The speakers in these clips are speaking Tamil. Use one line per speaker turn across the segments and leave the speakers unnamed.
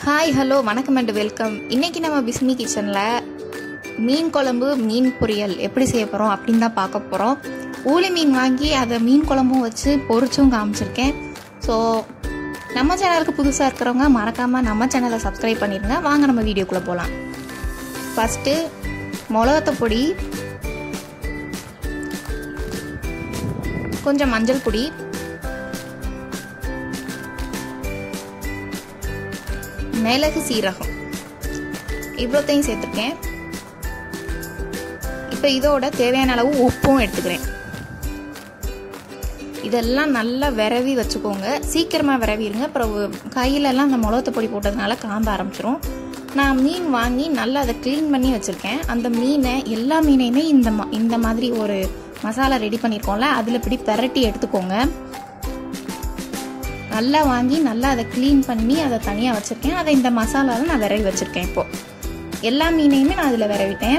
ஹாய் ஹலோ வணக்கம் அண்ட் வெல்கம் இன்னைக்கு நம்ம பிஸ்மி கிச்சனில் மீன் குழம்பு மீன் பொரியல் எப்படி செய்ய போகிறோம் அப்படின்னு தான் பார்க்க போகிறோம் ஊளி மீன் வாங்கி அதை மீன் குழம்பும் வச்சு பொரிச்சும் காமிச்சிருக்கேன் ஸோ நம்ம சேனலுக்கு புதுசாக இருக்கிறவங்க மறக்காமல் நம்ம சேனலை சப்ஸ்கிரைப் பண்ணிடுங்க வாங்க நம்ம வீடியோக்குள்ளே போகலாம் ஃபஸ்ட்டு மிளகத்த பொடி கொஞ்சம் மஞ்சள் பொடி மிளகு சீரகம் இவ்வளோத்தையும் சேர்த்துருக்கேன் இப்போ இதோட தேவையான அளவு உப்பும் எடுத்துக்கிறேன் இதெல்லாம் நல்லா விரவி வச்சுக்கோங்க சீக்கிரமாக விரவிடுங்க அப்புறம் கையிலெல்லாம் அந்த மிளகத்த பொடி போட்டதுனால காம்ப ஆரம்பிச்சிரும் நான் மீன் வாங்கி நல்லா அதை க்ளீன் பண்ணி வச்சுருக்கேன் அந்த மீனை எல்லா மீனையுமே இந்த மா இந்த மாதிரி ஒரு மசாலா ரெடி பண்ணியிருக்கோம்ல அதில் இப்படி பெரட்டி எடுத்துக்கோங்க நல்லா வாங்கி நல்லா அதை க்ளீன் பண்ணி அதை தனியாக வச்சுருக்கேன் அதை இந்த மசாலாவில் நான் விரவி வச்சுருக்கேன் இப்போது எல்லா மீனையுமே நான் அதில் விரவிட்டேன்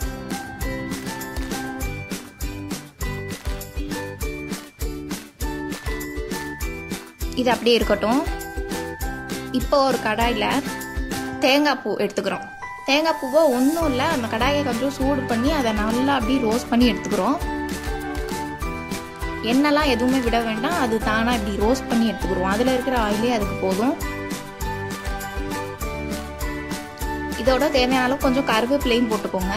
இது அப்படியே இருக்கட்டும் இப்போ ஒரு கடாயில் தேங்காய் பூ எடுத்துக்கிறோம் தேங்காய் பூவை ஒன்றும் இல்லை அந்த கடாயை கொஞ்சம் சூடு பண்ணி அதை நல்லா அப்படியே ரோஸ்ட் பண்ணி எடுத்துக்கிறோம் எண்ணெய்லாம் எதுவுமே விட வேண்டாம் அது தானாக இப்படி ரோஸ்ட் பண்ணி எடுத்துக்கிறோம் அதில் இருக்கிற ஆயிலே அதுக்கு போதும் இதோட தேவையான அளவு கொஞ்சம் கருவேப்பிலையும் போட்டுக்கோங்க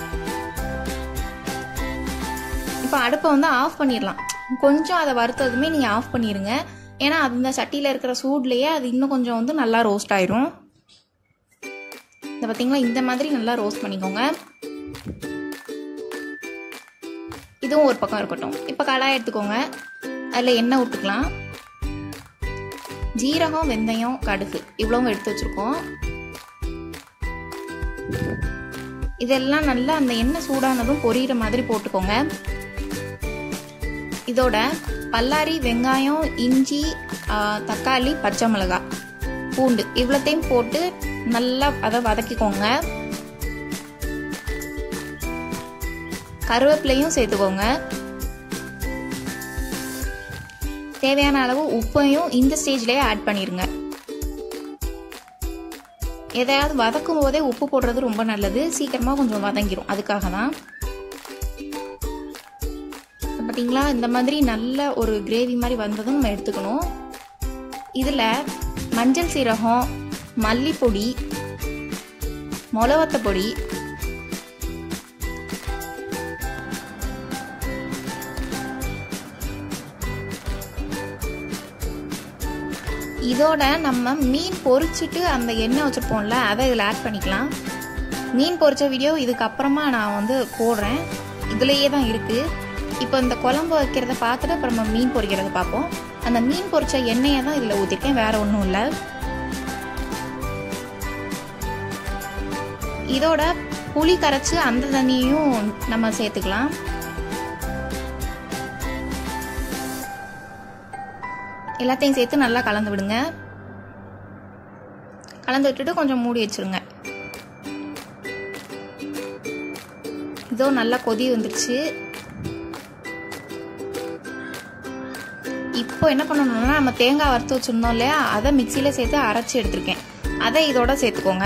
இப்போ அடுப்பை வந்து ஆஃப் பண்ணிடலாம் கொஞ்சம் அதை வறுத்ததுமே நீங்கள் ஆஃப் பண்ணிடுங்க ஏன்னா அந்த சட்டியில் இருக்கிற சூட்லேயே அது இன்னும் கொஞ்சம் வந்து நல்லா ரோஸ்ட் ஆயிரும் இந்த பார்த்தீங்களா இந்த மாதிரி நல்லா ரோஸ்ட் பண்ணிக்கோங்க இதுவும் ஒரு பக்கம் இருக்கட்டும் இப்போ கடாய் எடுத்துக்கோங்க அதில் எண்ணெய் விட்டுக்கலாம் ஜீரகம் வெந்தயம் கடுகு இவ்வளவும் எடுத்து வச்சுருக்கோம் இதெல்லாம் நல்லா அந்த எண்ணெய் சூடானதும் பொரியிற மாதிரி போட்டுக்கோங்க இதோட பல்லாரி வெங்காயம் இஞ்சி தக்காளி பச்சை மிளகாய் பூண்டு இவ்வளோத்தையும் போட்டு நல்லா அதை வதக்கிக்கோங்க கருவேப்பிலையும் சேர்த்துக்கோங்க தேவையான அளவு உப்பையும் இந்த ஸ்டேஜ்லேயே ஆட் பண்ணிடுங்க எதையாவது வதக்கும் போதே உப்பு போடுறது ரொம்ப நல்லது சீக்கிரமாக கொஞ்சம் வதங்கிடும் அதுக்காக தான் பார்த்தீங்களா இந்த மாதிரி நல்ல ஒரு கிரேவி மாதிரி வந்ததும் நம்ம எடுத்துக்கணும் இதில் மஞ்சள் சீரகம் மல்லிப்பொடி மிளவத்த பொடி இதோட நம்ம மீன் பொரிச்சிட்டு அந்த எண்ணெய் வச்சுருப்போம்ல அதை இதில் ஆட் பண்ணிக்கலாம் மீன் பொரிச்ச வீடியோ இதுக்கப்புறமா நான் வந்து போடுறேன் இதுலேயே தான் இருக்குது இப்போ இந்த குழம்பு வைக்கிறத பார்த்துட்டு அப்புறம் நம்ம மீன் பொரிக்கிறத பார்ப்போம் அந்த மீன் பொரிச்ச எண்ணெயை தான் இதில் ஊற்றிருக்கேன் வேற ஒன்றும் இல்லை இதோட புளி கரைச்சி அந்த தண்ணியையும் நம்ம சேர்த்துக்கலாம் எல்லாத்தையும் சேர்த்து நல்லா கலந்து விடுங்க கலந்து விட்டுட்டு கொஞ்சம் மூடி வச்சிருங்க இதோ நல்லா கொதி வந்துடுச்சு இப்போ என்ன பண்ணணும்னா நம்ம தேங்காய் வறுத்து வச்சிருந்தோம் இல்லையா அதை மிக்சியில் சேர்த்து அரைச்சி எடுத்திருக்கேன் அதை இதோட சேர்த்துக்கோங்க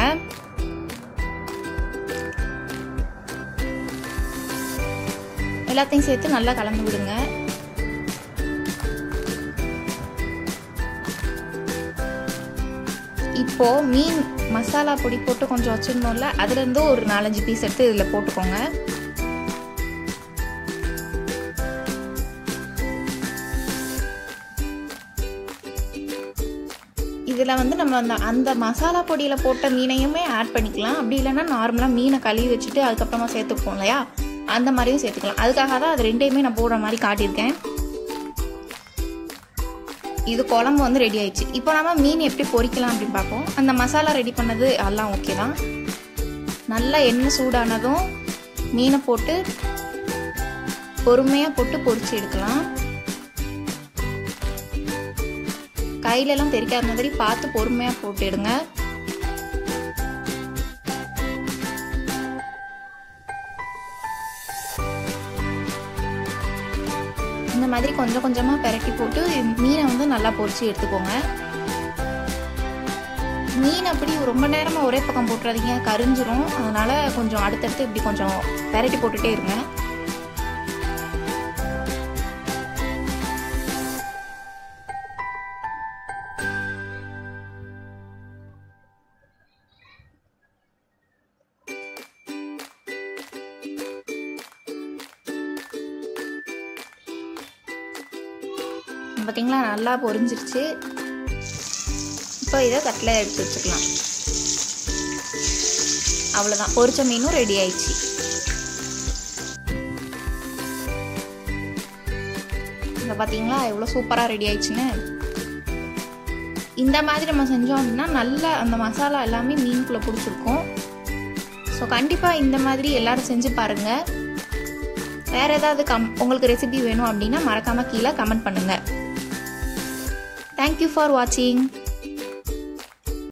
எல்லாத்தையும் சேர்த்து நல்லா கலந்து விடுங்க இப்போ மீன் மசாலா பொடி போட்டு கொஞ்சம் வச்சிருந்தோம்ல அதுலேருந்து ஒரு நாலஞ்சு பீஸ் எடுத்து இதில் போட்டுக்கோங்க இதில் வந்து நம்ம அந்த அந்த மசாலா பொடியில் போட்ட மீனையுமே ஆட் பண்ணிக்கலாம் அப்படி இல்லைன்னா நார்மலாக மீனை கழுவி வச்சுட்டு அதுக்கப்புறமா சேர்த்துப்போம் இல்லையா அந்த மாதிரியும் சேர்த்துக்கலாம் அதுக்காக தான் அது ரெண்டையுமே நான் போடுற மாதிரி காட்டியிருக்கேன் இது குழம்பு வந்து ரெடி ஆயிடுச்சு இப்போ நம்ம மீன் எப்படி பொரிக்கலாம் அப்படின்னு பார்ப்போம் அந்த மசாலா ரெடி பண்ணது எல்லாம் ஓகே தான் நல்லா எண்ணெய் சூடானதும் மீனை போட்டு பொறுமையாக போட்டு பொரிச்சு எடுக்கலாம் கையிலலாம் தெரிக்காத மாதிரி பார்த்து பொறுமையாக போட்டு எடுங்க இந்த மாதிரி கொஞ்சம் கொஞ்சமாக பெரட்டி போட்டு மீனை வந்து நல்லா பொரிச்சு எடுத்துக்கோங்க மீன் அப்படி ரொம்ப நேரமாக ஒரே பக்கம் போட்டுறாதீங்க கரிஞ்சிரும் அதனால் கொஞ்சம் அடுத்தடுத்து இப்படி கொஞ்சம் பெரட்டி போட்டுகிட்டே இருங்க பார்த்தீங்களா நல்லா பொரிஞ்சிருச்சு இப்போ இதை தட்டில் எடுத்து வச்சுக்கலாம் அவ்வளோதான் பொரிச்ச மீனும் ரெடி ஆயிடுச்சு இங்கே பார்த்தீங்களா எவ்வளோ சூப்பராக ரெடி ஆயிடுச்சுன்னு இந்த மாதிரி நம்ம செஞ்சோம் அப்படின்னா நல்ல அந்த மசாலா எல்லாமே மீனுக்குள்ளே பிடிச்சிருக்கும் ஸோ கண்டிப்பாக இந்த மாதிரி எல்லாரும் செஞ்சு பாருங்கள் வேறு ஏதாவது கம் உங்களுக்கு ரெசிபி வேணும் அப்படின்னா மறக்காமல் கீழே கமெண்ட் பண்ணுங்கள் தேங்க்யூ ஃபார் வாட்சிங்